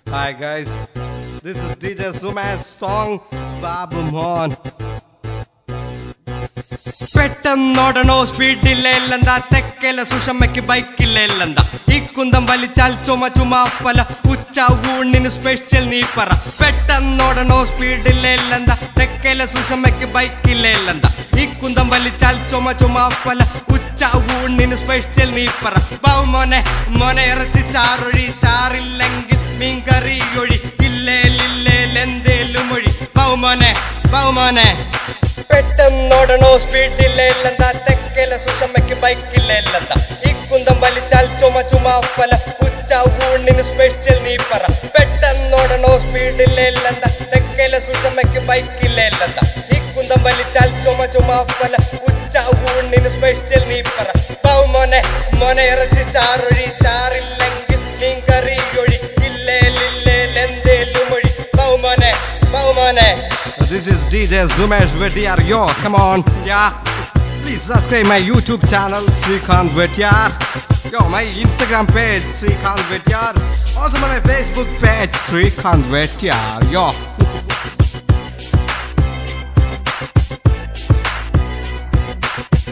Hi guys, this is DJ Zuman's song Babu Mon. പെട്ടെന്നോടണോ സ്പീഡില്ലെന്താ തെക്കല സുഷമ്മയ്ക്ക് ബൈക്കില്ലെന്താ ഈ കുന്തം വലിച്ചാൽ ചുമ ചുമ ഫല ഉച്ച ഊണിന് സ്പെഷ്യൽ നീ പറ പെട്ടെന്നോടണോ സ്പീഡില്ലെന്താ തെക്കല സുഷമ്മയ്ക്ക് ബൈക്കില്ലെന്താ ഈ കുന്തം വലിച്ചാൽ ചുമ ചുമ ഫല ഉച്ച ഊണിന് സ്പെഷ്യൽ നീ പറ ബൗ മോനെ മോനെ ഇറച്ചി ചാറൊഴി ചാറില്ലെങ്കിൽ മീൻകറി ഒഴി ഇല്ലേലില്ലേലെന്തേലും ഒഴി ബൗ മോനെ ബൗ മോനെ പെട്ടെന്നോടണോ സ്പീഡില്ലെന്താ തെക്കല സുഷമ്മയ്ക്ക് ബൈക്കില്ലെന്താ ഈ കുന്തം വലിച്ചാൽ ചുമ ചുമ ഫല ഉച്ച ഊണിന് സ്പെഷ്യൽ നീ പറ പെട്ടെന്നോടണോ സ്പീഡില്ലെന്താ തെക്കല സുഷമ്മയ്ക്ക് ബൈക്കില്ലെന്താ ഈ കുന്തം വലിച്ചാൽ ചുമ ചുമ ഫല ഉച്ച ഊണിന് സ്പെഷ്യൽ നീ പറ ബൗ മോനെ മോനെ ഇറച്ചി ചാറൊഴി ചാറില്ലെങ്കിൽ മീൻ കറി ഒഴി ഇല്ലേലില്ലേലെന്തേലും ഒഴി ബൗ മോനെ ബൗ മോനെ This is DJ Zumesh Vetyar. Yo, come on, yeah. Please subscribe my YouTube channel, Srikanth Vetyar. Yo, my Instagram page, Srikanth Vetyar. Also my Facebook page, Srikanth Vetyar. Yo.